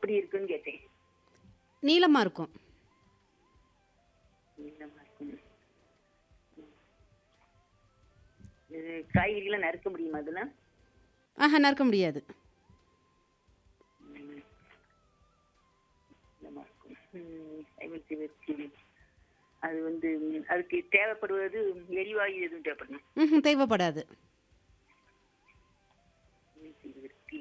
எப்படி இருக்குன்னு கேட்டேன் நீளமாக இருக்கும் நீளமா இருக்கும் இது காய்கறிலாம் நறுக்க முடியுமா அதெல்லாம் ஆஹா நறுக்க முடியாது நீளமா இருக்கும் ம், ஐம்பத்தி வெற்றி அது வந்து ம், அதுக்கு தேவைப்படுவது எரிவாயு எதுவும் தேவைப்படணும் ம் தேவைப்படாது ஐம்பத்தி வெற்றி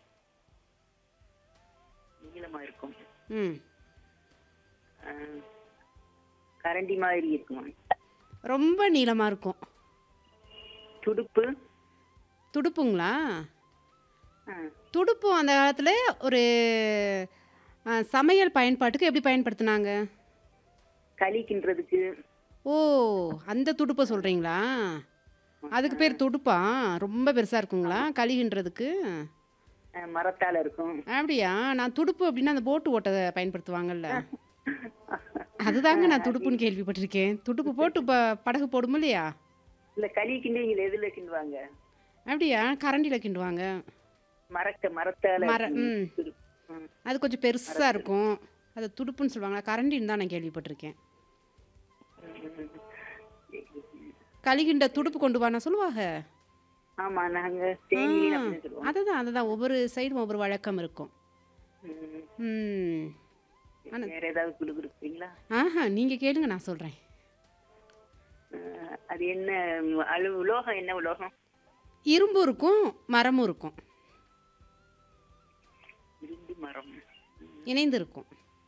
நீளமா இருக்கும் ம் ஆ, கரண்டி மாதிரி இருக்குமா ரொம்ப நீளமாக இருக்கும் துடுப்பு துடுப்புங்களா ஆ, துடுப்பு அந்த காலத்தில் ஒரு ஆ, சமையல் பயன்பாட்டுக்கு எப்படி பயன்படுத்துனாங்க களி கிண்டுறதுக்கு ஓ அந்த துடுப்பை சொல்கிறீங்களா அதுக்கு பேர் துடுப்பா ரொம்ப பெருசாக இருக்குங்களா கழுகின்றதுக்கு ஆ, மரத்தால இருக்கும் அப்படியா நான் துடுப்பு அப்படின்னா அந்த போட்டு ஓட்ட பயன்படுத்துவாங்கல்ல அதுதாங்க நான் துடுப்புன்னு கேள்விப்பட்டிருக்கேன் துடுப்பு போட்டு ப படகு போடும் இல்லையா இல்ல களி கிண்டுவீங்க எதுல கிண்டுவாங்க அப்படியா கரண்டியில் கிண்டுவாங்க மரக்க மரத்தால மர இருக்கும். ம் துடுப்பு. ம். அது கொஞ்சம் பெருசாக இருக்கும் அது துடுப்புன்னு சொல்லுவாங்களா கரண்டின்னு தான் நான் கேள்விப்பட்டிருக்கேன் கழுகின்ற துடுப்பு கொண்டு வானா சொல்லுவாங்க ஆமா நாங்க தேங்கிலி அப்படின்னு சொல்லுவோம் அதுதான் அதுதான் ஒவ்வொரு சைடும் ஒவ்வொரு வழக்கம் இருக்கும் ம். ம் ஆனா- வேற ஏதாவது குழு கொடுப்பீங்களா ஆஹா நீங்கள் கேளுங்க நான் சொல்கிறேன் அஹ், அது என்ன அளவு உலோகம் என்ன உலோகம் இரும்பு இருக்கும் மரமும் இருக்கும் இரும்பு மரம் இணைந்து இருக்கும்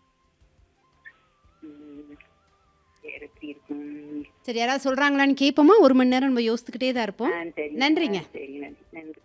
ம். வேற எப்படி இருக்கும் சரி யாராவது சொல்கிறாங்களான்னு கேட்போமா ஒரு மணி நேரம் நம்ம யோசித்துக்கிட்டே தான் இருப்போம் ஆ, சரி நன்றிங்க ஆ, சரி நன்றி நன்றி